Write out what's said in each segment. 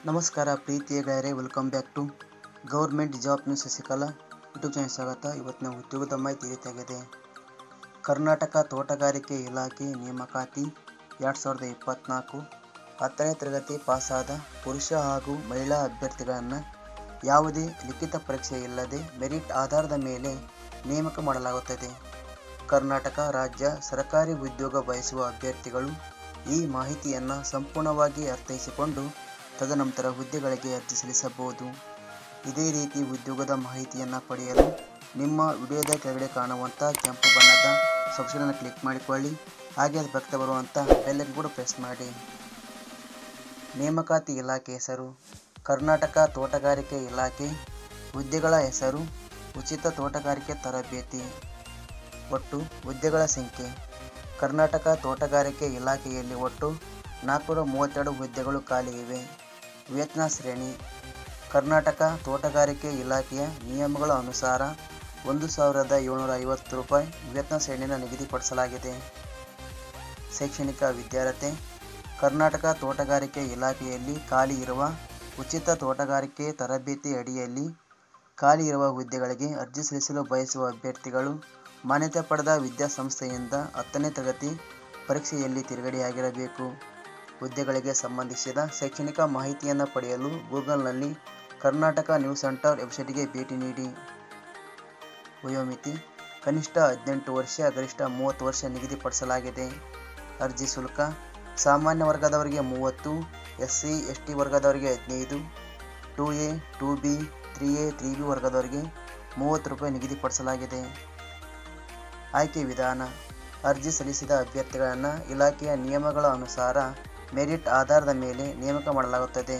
ನಮಸ್ಕಾರ ಪ್ರೀತಿಯ ಗೆಳೆಯರೆ welcome back to government job news Shashikala YouTube channel ಸ್ವಾಗತ ಇವತ್ತಿನ ಉದ್ಯೋಗದ ಮಾಹಿತಿ ಈ ರೀತಿಯಾಗಿದೆ ಕರ್ನಾಟಕ ತೋಟಗಾರಿಕೆ ಇಲಾಖೆ ನೇಮಕಾತಿ ಎರಡು ಸಾವಿರದ ಇಪ್ಪತ್ತ್ನಾಲ್ಕು ಹತ್ತನೇ ತರಗತಿ ಪಾಸಾದ ಪುರುಷ ಹಾಗೂ ಮಹಿಳಾ ಅಭ್ಯರ್ಥಿಗಳನ್ನು ಯಾವುದೇ ಲಿಖಿತ ಪರೀಕ್ಷೆ ಇಲ್ಲದೆ ಮೆರಿಟ್ ಆಧಾರದ ಮೇಲೆ ನೇಮಕ ಮಾಡಲಾಗುತ್ತದೆ ಕರ್ನಾಟಕ ರಾಜ್ಯ ಸರ್ಕಾರಿ ಉದ್ಯೋಗ ಬಯಸುವ ಅಭ್ಯರ್ಥಿಗಳು ಈ ಮಾಹಿತಿಯನ್ನು ಸಂಪೂರ್ಣವಾಗಿ ಅರ್ಥೈಸಿಕೊಂಡು ತದನಂತರ ಹುದ್ದೆಗಳಿಗೆ ಅರ್ಜಿ ಸಲ್ಲಿಸಬಹುದು ಇದೇ ರೀತಿ ಉದ್ಯೋಗದ ಮಾಹಿತಿಯನ್ನು ಪಡೆಯಲು ನಿಮ್ಮ ವಿಡಿಯೋದ ಕೆಳಗಡೆ ಕಾಣುವಂಥ ಕೆಂಪು ಬಣ್ಣದ ಸಬ್ಸ್ಕ್ರೈಬನ್ನು ಕ್ಲಿಕ್ ಮಾಡಿಕೊಳ್ಳಿ ಹಾಗೆ ಅದು ಪಕ್ಕದ ಬರುವಂಥ ಬೆಲ್ಲನ್ನು ಕೂಡ ಪ್ರೆಸ್ ಮಾಡಿ ನೇಮಕಾತಿ ಇಲಾಖೆ ಹೆಸರು ಕರ್ನಾಟಕ ತೋಟಗಾರಿಕೆ ಇಲಾಖೆ ಹುದ್ದೆಗಳ ಹೆಸರು ಉಚಿತ ತೋಟಗಾರಿಕೆ ತರಬೇತಿ ಒಟ್ಟು ಹುದ್ದೆಗಳ ಸಂಖ್ಯೆ ಕರ್ನಾಟಕ ತೋಟಗಾರಿಕೆ ಇಲಾಖೆಯಲ್ಲಿ ಒಟ್ಟು ನಾಲ್ಕುನೂರ ಮೂವತ್ತೆರಡು ಹುದ್ದೆಗಳು ಖಾಲಿ ಇವೆ ವೇತನ ಶ್ರೇಣಿ ಕರ್ನಾಟಕ ತೋಟಗಾರಿಕೆ ಇಲಾಖೆಯ ನಿಯಮಗಳ ಅನುಸಾರ ಒಂದು ಸಾವಿರದ ಏಳ್ನೂರ ಐವತ್ತು ರೂಪಾಯಿ ವೇತನ ಶ್ರೇಣಿಯನ್ನು ನಿಗದಿಪಡಿಸಲಾಗಿದೆ ಶೈಕ್ಷಣಿಕ ವಿದ್ಯಾರ್ಹತೆ ಕರ್ನಾಟಕ ತೋಟಗಾರಿಕೆ ಇಲಾಖೆಯಲ್ಲಿ ಖಾಲಿ ಇರುವ ಉಚಿತ ತೋಟಗಾರಿಕೆ ತರಬೇತಿ ಅಡಿಯಲ್ಲಿ ಖಾಲಿ ಇರುವ ಹುದ್ದೆಗಳಿಗೆ ಅರ್ಜಿ ಸಲ್ಲಿಸಲು ಬಯಸುವ ಅಭ್ಯರ್ಥಿಗಳು ಮಾನ್ಯತೆ ಪಡೆದ ವಿದ್ಯಾಸಂಸ್ಥೆಯಿಂದ ಹತ್ತನೇ ತರಗತಿ ಪರೀಕ್ಷೆಯಲ್ಲಿ ತಿರುಗಡೆಯಾಗಿರಬೇಕು ಹುದ್ದೆಗಳಿಗೆ ಸಂಬಂಧಿಸಿದ ಶೈಕ್ಷಣಿಕ ಮಾಹಿತಿಯನ್ನು ಪಡೆಯಲು ಗೂಗಲ್ನಲ್ಲಿ ಕರ್ನಾಟಕ ನ್ಯೂಸ್ ಸೆಂಟರ್ ವೆಬ್ಸೈಟ್ಗೆ ಭೇಟಿ ನೀಡಿ ವಯೋಮಿತಿ ಕನಿಷ್ಠ ಹದಿನೆಂಟು ವರ್ಷ ಗರಿಷ್ಠ ಮೂವತ್ತು ವರ್ಷ ನಿಗದಿಪಡಿಸಲಾಗಿದೆ ಅರ್ಜಿ ಶುಲ್ಕ ಸಾಮಾನ್ಯ ವರ್ಗದವರಿಗೆ ಮೂವತ್ತು ಎಸ್ ಸಿ ಎಸ್ ಟಿ ವರ್ಗದವರಿಗೆ ಹದಿನೈದು two A two B three A three B ವರ್ಗದವರಿಗೆ ಮೂವತ್ತು ರೂಪಾಯಿ ನಿಗದಿಪಡಿಸಲಾಗಿದೆ ಆಯ್ಕೆ ವಿಧಾನ ಅರ್ಜಿ ಸಲ್ಲಿಸಿದ ಅಭ್ಯರ್ಥಿಗಳನ್ನು ಇಲಾಖೆಯ ನಿಯಮಗಳ ಅನುಸಾರ ಮೆರಿಟ್ ಆಧಾರದ ಮೇಲೆ ನೇಮಕ ಮಾಡಲಾಗುತ್ತದೆ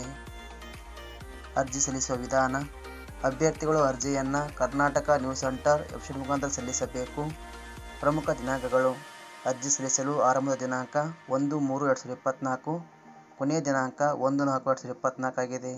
ಅರ್ಜಿ ಸಲ್ಲಿಸುವ ವಿಧಾನ ಅಭ್ಯರ್ಥಿಗಳು ಅರ್ಜಿಯನ್ನು ಕರ್ನಾಟಕ ನ್ಯೂಸ್ ಸೆಂಟರ್ ವೆಬ್ಸೈಟ್ ಮುಖಾಂತರ ಸಲ್ಲಿಸಬೇಕು ಪ್ರಮುಖ ದಿನಾಂಕಗಳು ಅರ್ಜಿ ಸಲ್ಲಿಸಲು ಆರಂಭದ ದಿನಾಂಕ ಒಂದು ಮೂರು ಎರಡು ಸಾವಿರದ ಇಪ್ಪತ್ತ್ನಾಲ್ಕು ಕೊನೆಯ ದಿನಾಂಕ ಒಂದು ನಾಲ್ಕು ಎರಡು ಸಾವಿರದ ಇಪ್ಪತ್ತ್ನಾಲ್ಕಾಗಿದೆ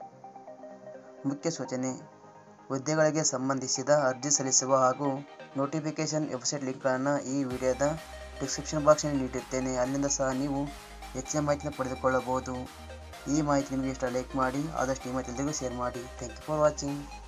ಮುಖ್ಯ ಸೂಚನೆ ಹುದ್ದೆಗಳಿಗೆ ಸಂಬಂಧಿಸಿದ ಅರ್ಜಿ ಸಲ್ಲಿಸುವ ಹಾಗೂ ನೋಟಿಫಿಕೇಷನ್ ವೆಬ್ಸೈಟ್ ಲಿಂಕ್ಗಳನ್ನು ಈ ವಿಡಿಯೋದ ಡಿಸ್ಕ್ರಿಪ್ಷನ್ ಬಾಕ್ಸ್ನಲ್ಲಿ ನೀಡಿರ್ತೇನೆ ಅಲ್ಲಿಂದ ಸಹ ನೀವು ಹೆಚ್ಚಿನ ಮಾಹಿತಿಯನ್ನು ಪಡೆದುಕೊಳ್ಳಬಹುದು ಈ ಮಾಹಿತಿ ನಿಮಗೆ ಇಷ್ಟ ಲೈಕ್ ಮಾಡಿ ಆದಷ್ಟು ಈ ಮಾಹಿತಿ ಎಲ್ಲರಿಗೂ ಶೇರ್ ಮಾಡಿ ಥ್ಯಾಂಕ್ ಯು ಫಾರ್ ವಾಚಿಂಗ್